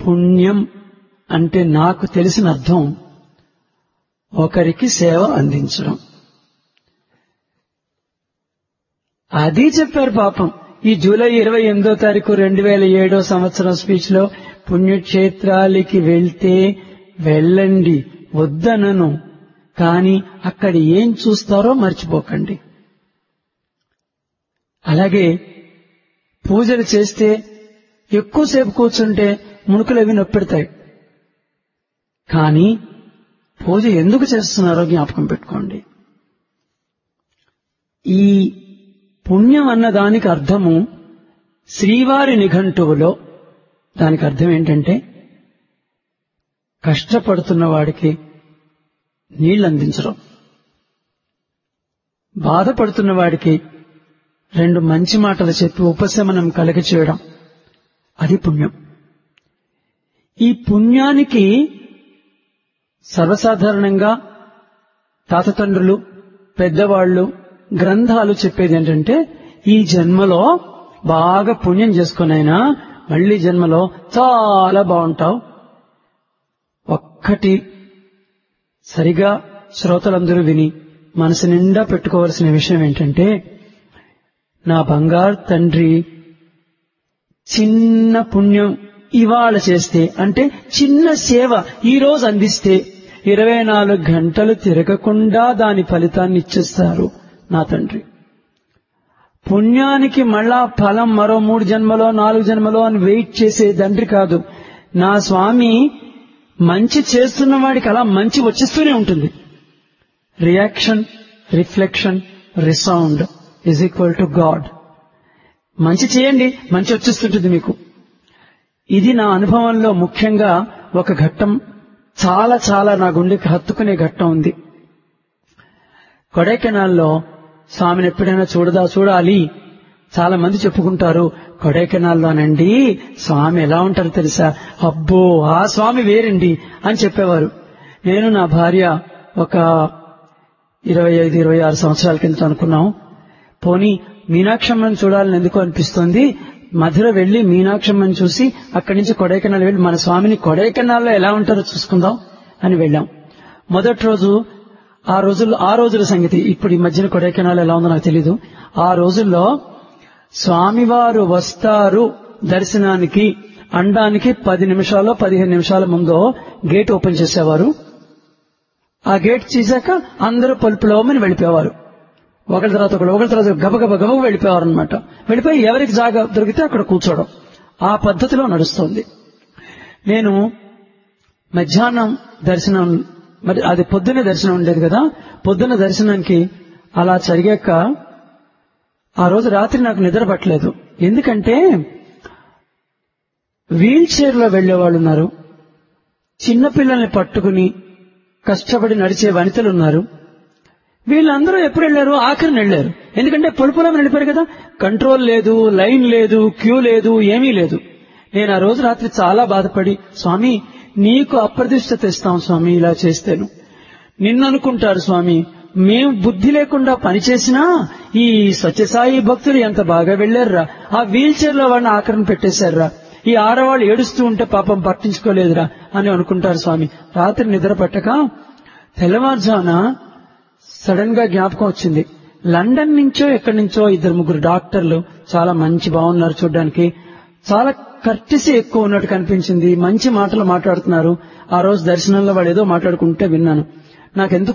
పుణ్యం అంటే నాకు తెలిసిన అర్థం ఒకరికి సేవ అందించడం అది చెప్పారు పాపం ఈ జూలై ఇరవై ఎనిమిదో తారీఖు రెండు వేల ఏడో సంవత్సరం స్పీచ్ లో పుణ్యక్షేత్రాలకి వెళ్తే వెళ్ళండి వద్దనను కానీ అక్కడ ఏం చూస్తారో మర్చిపోకండి అలాగే పూజలు చేస్తే ఎక్కువసేపు కూర్చుంటే మునుకులు అవి నొప్పెడతాయి కానీ పూజ ఎందుకు చేస్తున్నారో జ్ఞాపకం పెట్టుకోండి ఈ పుణ్యం అన్న దానికి అర్థము శ్రీవారి నిఘంటువులో దానికి అర్థం ఏంటంటే కష్టపడుతున్న వాడికి నీళ్లు అందించడం బాధపడుతున్న వాడికి రెండు మంచి మాటలు చెప్పి ఉపశమనం కలగ చేయడం అది పుణ్యం ఈ పుణ్యానికి సర్వసాధారణంగా తాతతండ్రులు పెద్దవాళ్లు గ్రంథాలు చెప్పేది ఏంటంటే ఈ జన్మలో బాగా పుణ్యం చేసుకునైనా మళ్లీ జన్మలో చాలా బాగుంటావు ఒక్కటి సరిగా శ్రోతలందరూ విని మనసు నిండా పెట్టుకోవలసిన విషయం ఏంటంటే నా బంగారు తండ్రి చిన్న పుణ్యం ఇవాళ చేస్తే అంటే చిన్న సేవ ఈ రోజు అందిస్తే ఇరవై నాలుగు గంటలు తిరగకుండా దాని ఫలితాన్ని ఇచ్చేస్తారు నా తండ్రి పుణ్యానికి మళ్ళా ఫలం మరో మూడు జన్మలో నాలుగు జన్మలో అని వెయిట్ చేసే తండ్రి కాదు నా స్వామి మంచి చేస్తున్న వాడికి అలా మంచి వచ్చేస్తూనే ఉంటుంది reaction reflection resound is equal to God మంచి చేయండి మంచి వచ్చేస్తుంటుంది మీకు ఇది నా అనుభవంలో ముఖ్యంగా ఒక ఘట్టం చాలా చాలా నా గుండెకి హత్తుకునే ఘట్టం ఉంది కొడైకెనాల్లో స్వామిని ఎప్పుడైనా చూడదా చూడాలి చాలా మంది చెప్పుకుంటారు కొడైకెనాల్లోనండి స్వామి ఎలా ఉంటారు తెలుసా అబ్బో ఆ స్వామి వేరండి అని చెప్పేవారు నేను నా భార్య ఒక ఇరవై ఐదు ఇరవై ఆరు సంవత్సరాల కింద అనుకున్నాం పోనీ మీనాక్షమ్మని చూడాలని ఎందుకు అనిపిస్తుంది మధుర వెళ్లి మీనాక్షమ్మని చూసి అక్కడి నుంచి కొడైకెనాల్ వెళ్లి మన స్వామిని కొడైకెనాల్లో ఎలా ఉంటారో చూసుకుందాం అని వెళ్ళాం మొదటి రోజు ఆ రోజుల్లో ఆ రోజుల సంగతి ఇప్పుడు ఈ మధ్యన కొడైకెనాల్ ఎలా ఉందో నాకు తెలీదు ఆ రోజుల్లో స్వామివారు వస్తారు దర్శనానికి అండానికి పది నిమిషాల్లో పదిహేను నిమిషాల ముందో గేట్ ఓపెన్ చేసేవారు ఆ గేట్ తీసాక అందరూ పలుపులోమని వెళ్ళిపోయేవారు ఒకరి తర్వాత ఒకరు ఒకరి తర్వాత గబగబ గబగ వెళ్ళిపోయేవారు అనమాట వెళ్ళిపోయి ఎవరికి జాగా దొరికితే అక్కడ కూర్చోవడం ఆ పద్ధతిలో నడుస్తోంది నేను మధ్యాహ్నం దర్శనం మరి అది పొద్దున్నే దర్శనం ఉండేది కదా పొద్దున్న దర్శనానికి అలా జరిగాక ఆ రోజు రాత్రి నాకు నిద్ర పట్టలేదు ఎందుకంటే వీల్ చైర్ లో వెళ్లేవాళ్ళు ఉన్నారు చిన్నపిల్లల్ని పట్టుకుని కష్టపడి నడిచే వనితలు ఉన్నారు వీళ్ళందరూ ఎప్పుడు వెళ్లారు ఆఖరిని వెళ్లారు ఎందుకంటే పొలుపులం వెళ్ళిపోయారు కదా కంట్రోల్ లేదు లైన్ లేదు క్యూ లేదు ఏమీ లేదు నేను ఆ రోజు రాత్రి చాలా బాధపడి స్వామి నీకు అప్రతిష్ట తెస్తాం స్వామి ఇలా చేస్తేను నిన్ను అనుకుంటారు స్వామి మేము బుద్ధి లేకుండా పనిచేసినా ఈ సత్యసాయి భక్తులు ఎంత బాగా వెళ్లారురా ఆ వీల్ చైర్ లో వాడిని ఆఖరణ పెట్టేశారురా ఈ ఆడవాళ్ళు ఏడుస్తూ ఉంటే పాపం పట్టించుకోలేదురా అని అనుకుంటారు స్వామి రాత్రి నిద్ర పట్టక తెల్లవారుజామున సడన్ గా జ్ఞాపకం వచ్చింది లండన్ నుంచో ఎక్కడి నుంచో ఇద్దరు ముగ్గురు డాక్టర్లు చాలా మంచి బాగున్నారు చూడడానికి చాలా కర్టిసి ఎక్కువ ఉన్నట్టు కనిపించింది మంచి మాటలు మాట్లాడుతున్నారు ఆ రోజు దర్శనంలో వాళ్ళు ఏదో మాట్లాడుకుంటే విన్నాను నాకెందుకు